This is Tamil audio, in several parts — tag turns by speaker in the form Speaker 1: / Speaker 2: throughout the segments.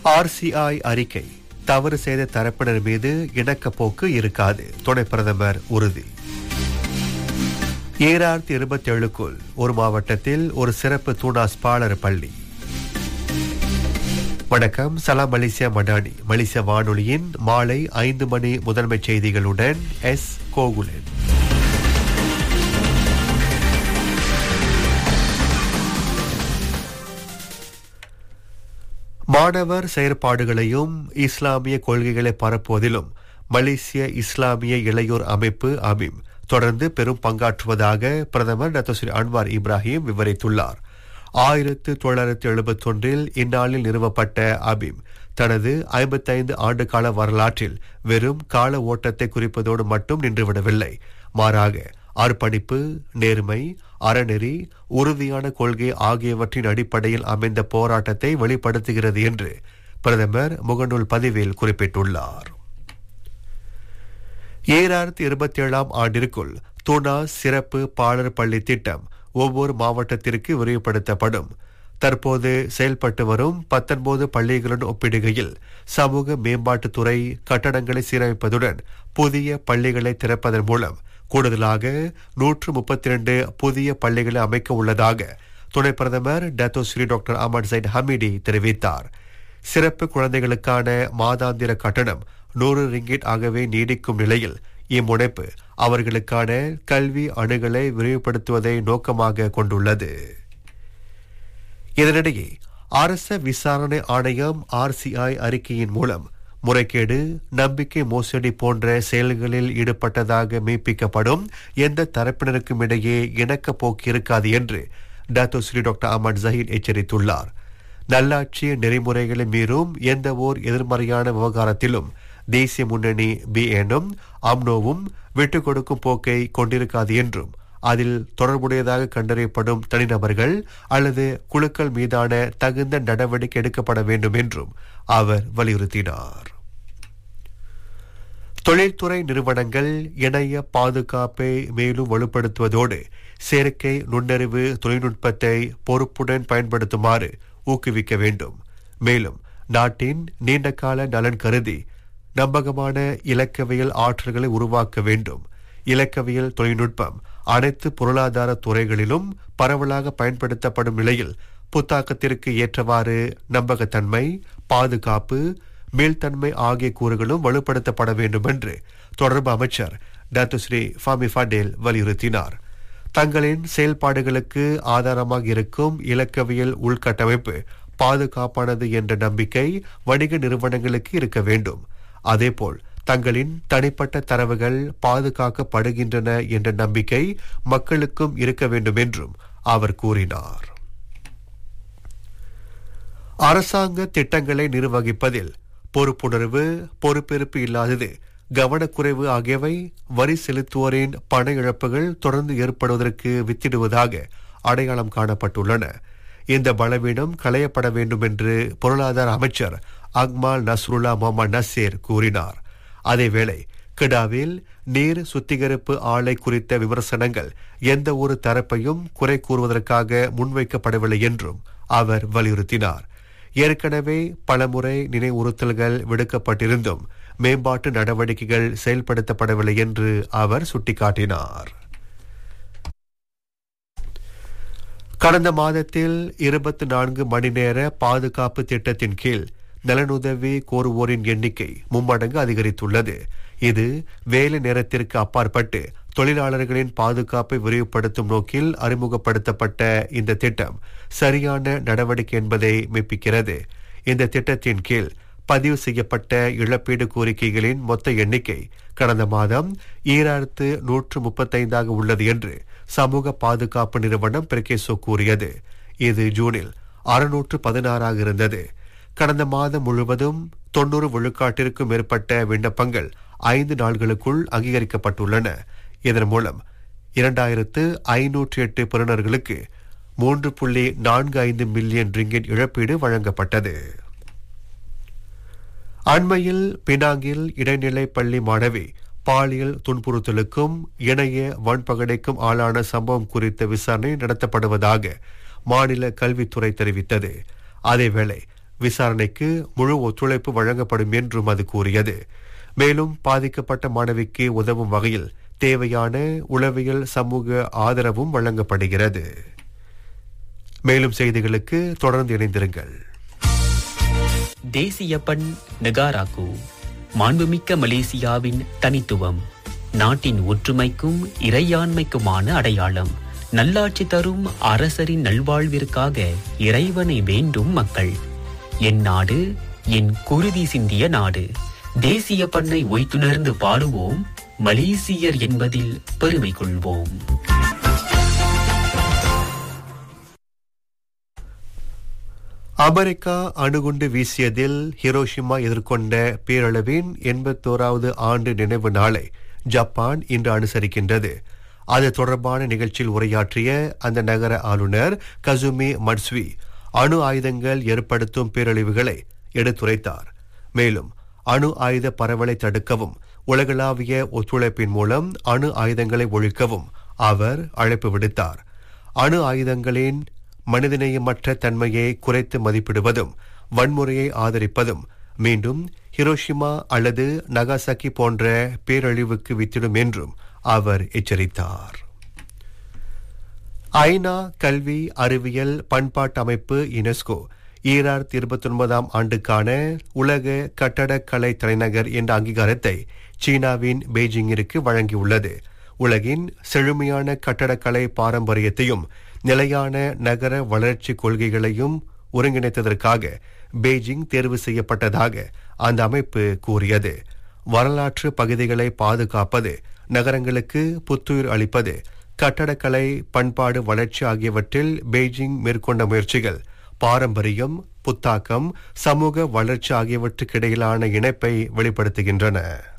Speaker 1: ஆர்சிஐ அறிக்கை தவறு செய்த தரப்பினர் மீது இணக்கப்போக்கு இருக்காது துணை பிரதமர் உறுதி ஈராயிரத்தி இருபத்தி ஏழுக்குள் ஒரு மாவட்டத்தில் ஒரு சிறப்பு தூணாஸ் பாலர் பள்ளி வணக்கம் சலாம் மலேசியா மடானி மலேசிய வானொலியின் மாலை ஐந்து மணி முதன்மை செய்திகளுடன் எஸ் கோகுலன் மாணவர் செயற்பாடுகளையும் இஸ்லாமிய கொள்கைகளை பரப்புவதிலும் மலேசிய இஸ்லாமிய இளையோர் அமைப்பு அமீம் தொடர்ந்து பெரும் பங்காற்றுவதாக பிரதமர் டாக்டர் ஸ்ரீ அன்வார் இப்ராஹிம் விவரித்துள்ளார் ஆயிரத்து தொள்ளாயிரத்து எழுபத்தொன்றில் இந்நாளில் நிறுவப்பட்ட அபீம் தனது ஐம்பத்தைந்து ஆண்டு கால வரலாற்றில் வெறும் கால ஓட்டத்தை குறிப்பதோடு மட்டும் நின்றுவிடவில்லை மாறாக அர்ப்பணிப்பு நேர்மை அறநெறி உறுதியான கொள்கை ஆகியவற்றின் அடிப்படையில் அமைந்த போராட்டத்தை வெளிப்படுத்துகிறது என்று பிரதமர் முகநூல் பதிவில் குறிப்பிட்டுள்ளார் ஏழாயிரத்தி இருபத்தி ஏழாம் ஆண்டிற்குள் துணா சிறப்பு பாலர் பள்ளி திட்டம் ஒவ்வொரு மாவட்டத்திற்கு விரிவுபடுத்தப்படும் தற்போது செயல்பட்டு வரும் பத்தொன்பது பள்ளிகளுடன் ஒப்பிடுகையில் சமூக மேம்பாட்டுத்துறை கட்டடங்களை சீரமைப்பதுடன் புதிய பள்ளிகளை திறப்பதன் மூலம் கூடுதலாக நூற்று முப்பத்தி இரண்டு புதிய பள்ளிகளை அமைக்க உள்ளதாக துணை பிரதமர் Dato Seri doctor Ahmad Zahid Hamidi தெரிவித்தார் சிறப்பு குழந்தைகளுக்கான மாதாந்திர கட்டணம் நூறு ரிங்கிட் ஆகவே நீடிக்கும் நிலையில் இம்முனைப்பு அவர்களுக்கான கல்வி அணுகலை விரிவுபடுத்துவதை நோக்கமாக கொண்டுள்ளது இதனிடையே அரச விசாரணை ஆணையம் ஆர்சிஐ அறிக்கையின் மூலம் முறைகேடு நம்பிக்கை மோசடி போன்ற செயல்களில் ஈடுபட்டதாக மெய்ப்பிக்கப்படும் எந்த தரப்பினருக்கும் இடையே இணக்க போக்கு இருக்காது என்று doctor Seri doctor Ahmad Zahid எச்சரித்துள்ளார் நல்லாட்சி நெறிமுறைகளை மீறும் எந்த ஓர் எதிர்மறையான விவகாரத்திலும் தேசிய முன்னணி பிஎனும் அம்னோவும் விட்டுக் கொடுக்கும் போக்கை கொண்டிருக்காது என்றும் அதில் தொடர்புடையதாக கண்டறியப்படும் தனிநபர்கள் அல்லது குழுக்கள் மீதான தகுந்த நடவடிக்கை எடுக்கப்பட வேண்டும் என்றும் அவர் வலியுறுத்தினார் தொழில்துறை நிறுவனங்கள் இணைய பாதுகாப்பை மேலும் வலுப்படுத்துவதோடு செயற்கை நுண்ணறிவு தொழில்நுட்பத்தை பொறுப்புடன் பயன்படுத்துமாறு ஊக்குவிக்க வேண்டும் மேலும் நாட்டின் நீண்டகால நலன் கருதி நம்பகமான இலக்கவியல் ஆற்றல்களை உருவாக்க வேண்டும் இலக்கவியல் தொழில்நுட்பம் அனைத்து பொருளாதார துறைகளிலும் பரவலாக பயன்படுத்தப்படும் நிலையில் புத்தாக்கத்திற்கு ஏற்றவாறு நம்பகத்தன்மை பாதுகாப்பு மீள்தன்மை ஆகிய கூறுகளும் வலுப்படுத்தப்பட வேண்டும் என்று தொடர்பு அமைச்சர் டாக்டர் ஸ்ரீ ஃபாமி ஃபடேல் வலியுறுத்தினார் தங்களின் செயல்பாடுகளுக்கு ஆதாரமாக இருக்கும் இலக்கவியல் உள்கட்டமைப்பு பாதுகாப்பானது என்ற நம்பிக்கை வணிக நிறுவனங்களுக்கு இருக்க வேண்டும் அதேபோல் தங்களின் தனிப்பட்ட தரவுகள் பாதுகாக்கப்படுகின்றன என்ற நம்பிக்கை மக்களுக்கும் இருக்க வேண்டும் என்றும் அவர் கூறினார் அரசாங்க திட்டங்களை நிர்வகிப்பதில் பொறுப்புணர்வு பொறுப்பேற்பு இல்லாதது கவனக்குறைவு ஆகியவை வரி செலுத்துவோரின் பண இழப்புகள் தொடர்ந்து ஏற்படுவதற்கு வித்திடுவதாக அடையாளம் காணப்பட்டுள்ளன இந்த பலவீனம் களையப்பட வேண்டும் என்று பொருளாதார அமைச்சர் அக்மால் நஸ்ருல்லா முகமது நசீர் கூறினார் அதேவேளை கிடாவில் நீர் சுத்திகரிப்பு ஆலை குறித்த விமர்சனங்கள் எந்த ஒரு தரப்பையும் குறை கூறுவதற்காக முன்வைக்கப்படவில்லை என்றும் அவர் வலியுறுத்தினார் ஏற்கனவே பலமுறை நினைவுறுத்தல்கள் விடுக்கப்பட்டிருந்தும் மேம்பாட்டு நடவடிக்கைகள் செயல்படுத்தப்படவில்லை என்று அவர் சுட்டிக்காட்டினார் கடந்த மாதத்தில் இருபத்தி நான்கு மணி நேர பாதுகாப்பு திட்டத்தின் கீழ் நலனுதவி கோருவோரின் எண்ணிக்கை மும்மடங்கு அதிகரித்துள்ளது இது வேலை நேரத்திற்கு அப்பாற்பட்டு தொழிலாளர்களின் பாதுகாப்பை விரிவுபடுத்தும் நோக்கில் அறிமுகப்படுத்தப்பட்ட இந்த திட்டம் சரியான நடவடிக்கை என்பதை மெப்பிக்கிறது இந்த திட்டத்தின் கீழ் பதிவு செய்யப்பட்ட இழப்பீடு கோரிக்கைகளின் மொத்த எண்ணிக்கை கடந்த மாதம் ஈராயிரத்து நூற்று முப்பத்தைந்தாக உள்ளது என்று சமூக பாதுகாப்பு நிறுவனம் பிரிகேசோ கூறியது இது ஜூனில் அறுநூற்று பதினாறாக இருந்தது கடந்த மாதம் முழுவதும் தொன்னூறு விழுக்காட்டிற்கும் மேற்பட்ட விண்ணப்பங்கள் ஐந்து நாள்களுக்குள் அங்கீகரிக்கப்பட்டுள்ளன இதன் மூலம் இரண்டாயிரத்து ஐநூற்றி எட்டு பெறுநர்களுக்கு மூன்று புள்ளி நான்கு ஐந்து மில்லியன் ரிங்கிட் இழப்பீடு வழங்கப்பட்டது அண்மையில் பினாங்கில் இடைநிலை பள்ளி மாணவி பாலியல் துன்புறுத்தலுக்கும் இணைய வன்பகடைக்கும் ஆளான சம்பவம் குறித்த விசாரணை நடத்தப்படுவதாக மாநில கல்வித்துறை தெரிவித்தது அதேவேளை விசாரணைக்கு முழு ஒத்துழைப்பு வழங்கப்படும் என்றும் அது கூறியது மேலும் பாதிக்கப்பட்ட மாணவிக்கு உதவும் வகையில் தேவையான உளவியல் சமூக ஆதரவும் வழங்கப்படுகிறது மேலும் செய்திகளுக்கு தொடர்ந்து இணைந்திருங்கள்
Speaker 2: தேசிய பண் நெகாராக்கு மாண்புமிக்க மலேசியாவின் தனித்துவம் நாட்டின் ஒற்றுமைக்கும் இறையாண்மைக்குமான அடையாளம் நல்லாட்சி தரும் அரசரின் நல்வாழ்விற்காக இறைவனை வேண்டும் மக்கள் என் நாடு என் குருதி சிந்திய நாடு தேசிய பண்ணை ஒய்த்துணர்ந்து பாடுவோம் மலேசியர் என்பதில் பெருமை கொள்வோம்
Speaker 1: அமெரிக்கா அணுகுண்டு வீசியதில் ஹிரோஷிமா எதிர்கொண்ட பேரளவின் எண்பத்தோராவது ஆண்டு நினைவு நாளை ஜப்பான் இன்று அனுசரிக்கின்றது அது தொடர்பான நிகழ்ச்சியில் உரையாற்றிய அந்த நகர ஆளுநர் கசுமி மட்ஸ்வி அணு ஆயுதங்கள் ஏற்படுத்தும் பேரழிவுகளை எடுத்துரைத்தார் மேலும் அணு ஆயுத பரவலை தடுக்கவும் உலகளாவிய ஒத்துழைப்பின் மூலம் அணு ஆயுதங்களை ஒழிக்கவும் அவர் அழைப்பு விடுத்தார் அணு ஆயுதங்களின் மனிதநேயமற்ற தன்மையை குறைத்து மதிப்பிடுவதும் வன்முறையை ஆதரிப்பதும் மீண்டும் ஹிரோஷிமா அல்லது நகாசாக்கி போன்ற பேரழிவுக்கு வித்திடும் என்றும் அவர் எச்சரித்தார் ஐநா கல்வி அறிவியல் பண்பாட்டு அமைப்பு யுனெஸ்கோ ஈராயிரத்தி இருபத்தி ஒன்பதாம் ஆண்டுக்கான உலக கட்டடக்கலை தலைநகர் என்ற அங்கீகாரத்தை சீனாவின் பெய்ஜிங்கிற்கு வழங்கியுள்ளது உலகின் செழுமையான கட்டடக்கலை பாரம்பரியத்தையும் நிலையான நகர வளர்ச்சி கொள்கைகளையும் ஒருங்கிணைத்ததற்காக பெய்ஜிங் தேர்வு செய்யப்பட்டதாக அந்த அமைப்பு கூறியது வரலாற்று பகுதிகளை பாதுகாப்பது நகரங்களுக்கு புத்துயிர் அளிப்பது கட்டடக்கலை பண்பாடு வளர்ச்சி ஆகியவற்றில் பெய்ஜிங் மேற்கொண்ட முயற்சிகள் பாரம்பரியம் புத்தாக்கம் சமூக வளர்ச்சி ஆகியவற்றுக்கிடையிலான இணைப்பை வெளிப்படுத்துகின்றன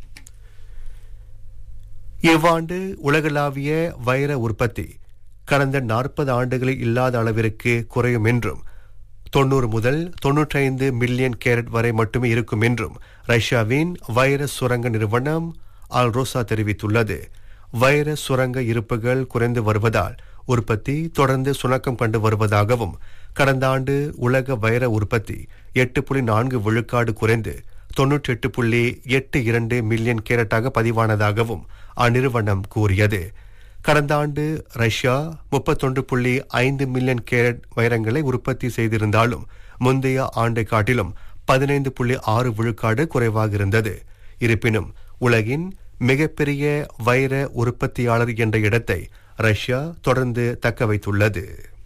Speaker 1: இவ்வாண்டு உலகளாவிய வைர உற்பத்தி கடந்த நாற்பது ஆண்டுகளில் இல்லாத அளவிற்கு குறையும் என்றும் தொண்ணூறு முதல் தொன்னூற்றைந்து மில்லியன் கேரட் வரை மட்டுமே இருக்கும் என்றும் ரஷ்யாவின் வைர சுரங்க நிறுவனம் ஆல்ரோசா தெரிவித்துள்ளது வைர சுரங்க இருப்புகள் குறைந்து வருவதால் உற்பத்தி தொடர்ந்து சுணக்கம் கண்டு வருவதாகவும் கடந்த ஆண்டு உலக வைர உற்பத்தி எட்டு புள்ளி நான்கு விழுக்காடு குறைந்து தொன்னூற்றி எட்டு புள்ளி எட்டு இரண்டு மில்லியன் கேரட்டாக பதிவானதாகவும் அந்நிறுவனம் கூறியது கடந்த ஆண்டு ரஷ்யா முப்பத்தொன்று புள்ளி ஐந்து மில்லியன் கேரட் வைரங்களை உற்பத்தி செய்திருந்தாலும் முந்தைய ஆண்டை காட்டிலும் பதினைந்து புள்ளி ஆறு விழுக்காடு குறைவாக இருந்தது இருப்பினும் உலகின் மிகப்பெரிய வைர உற்பத்தியாளர் என்ற இடத்தை ரஷ்யா தொடர்ந்து தக்க வைத்துள்ளது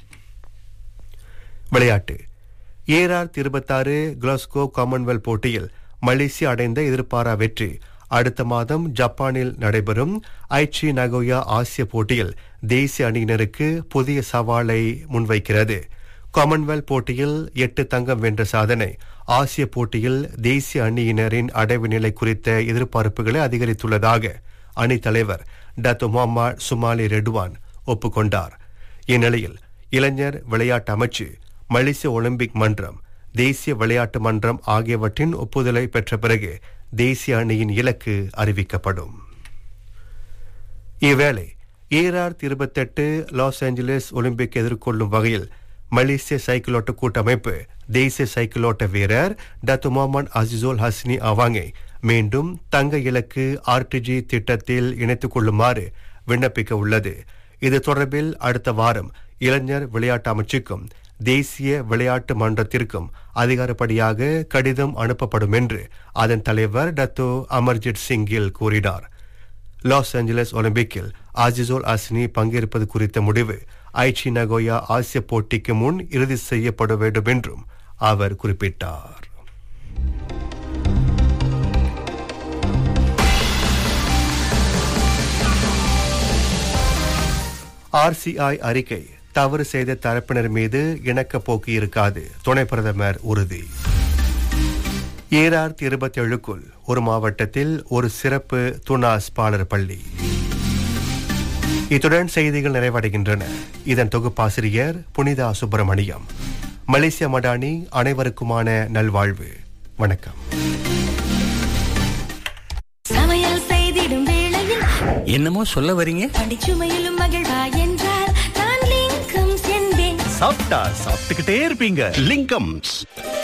Speaker 1: விளையாட்டு ஏஆர் இருபத்தாறு கிளாஸ்கோ காமன்வெல்த் போட்டியில் மலேசியா அடைந்த எதிர்பாரா வெற்றி அடுத்த மாதம் ஜப்பானில் நடைபெறும் ஐச்சி நகோயா ஆசிய போட்டியில் தேசிய அணியினருக்கு புதிய சவாலை முன்வைக்கிறது காமன்வெல்த் போட்டியில் எட்டு தங்கம் வென்ற சாதனை ஆசிய போட்டியில் தேசிய அணியினரின் அடைவு நிலை குறித்த எதிர்பார்ப்புகளை அதிகரித்துள்ளதாக அணி தலைவர் டத்து முகமது சுமாலி ரெட்வான் ஒப்புக்கொண்டார் இந்நிலையில் இளைஞர் விளையாட்டு அமைச்சு மலேசிய ஒலிம்பிக் மன்றம் தேசிய விளையாட்டு மன்றம் ஆகியவற்றின் ஒப்புதலை பெற்ற பிறகு தேசிய அணியின் இலக்கு அறிவிக்கப்படும் இவ்வேளை ஏஆர் இருபத்தெட்டு லாஸ் ஏஞ்சலஸ் ஒலிம்பிக் எதிர்கொள்ளும் வகையில் மலேசிய சைக்கிளோட்ட கூட்டமைப்பு தேசிய சைக்கிளோட்ட வீரர் டத்து முகமது அசிசோல் ஹஸ்னி அவாங்கை மீண்டும் தங்க இலக்கு ஆர்டிஜி திட்டத்தில் இணைத்துக் கொள்ளுமாறு விண்ணப்பிக்க உள்ளது இது தொடர்பில் அடுத்த வாரம் இளைஞர் விளையாட்டு அமைச்சுக்கும் தேசிய விளையாட்டு மன்றத்திற்கும் அதிகாரப்படியாக கடிதம் அனுப்பப்படும் என்று அதன் தலைவர் டத்தோ அமர்ஜித் சிங்கில் கூறினார் லாஸ் ஏஞ்சலஸ் ஒலிம்பிக்கில் ஆஜிசோல் அஸ்னி பங்கேற்பது குறித்த முடிவு ஐச்சி நகோயா ஆசிய போட்டிக்கு முன் இறுதி செய்யப்பட வேண்டும் என்றும் அவர் குறிப்பிட்டார் ஆர்சிஐ அறிக்கை தவறு செய்த தரப்பினர் மீது இணக்க போக்கு இருக்காது துணை பிரதமர் உறுதி ஏழாயிரத்தி இருபத்தி ஏழுக்குள் ஒரு மாவட்டத்தில் ஒரு சிறப்பு துணாஸ் பாலர் பள்ளி இத்துடன் செய்திகள் நிறைவடைகின்றன இதன் தொகுப்பாசிரியர் புனிதா சுப்பிரமணியம் மலேசிய மடானி அனைவருக்குமான நல்வாழ்வு வணக்கம்
Speaker 3: சமையல் செய்திடும் வேளையில்
Speaker 4: என்னமோ சொல்ல வரீங்க
Speaker 3: பண்டிச்சுமையிலும் மகிழ்வா என்றால் நான் லிங்கம் என்பேன்
Speaker 4: சாப்பிட்டா சாப்பிட்டுக்கிட்டே இருப்பீங்க
Speaker 5: லிங்கம்ஸ்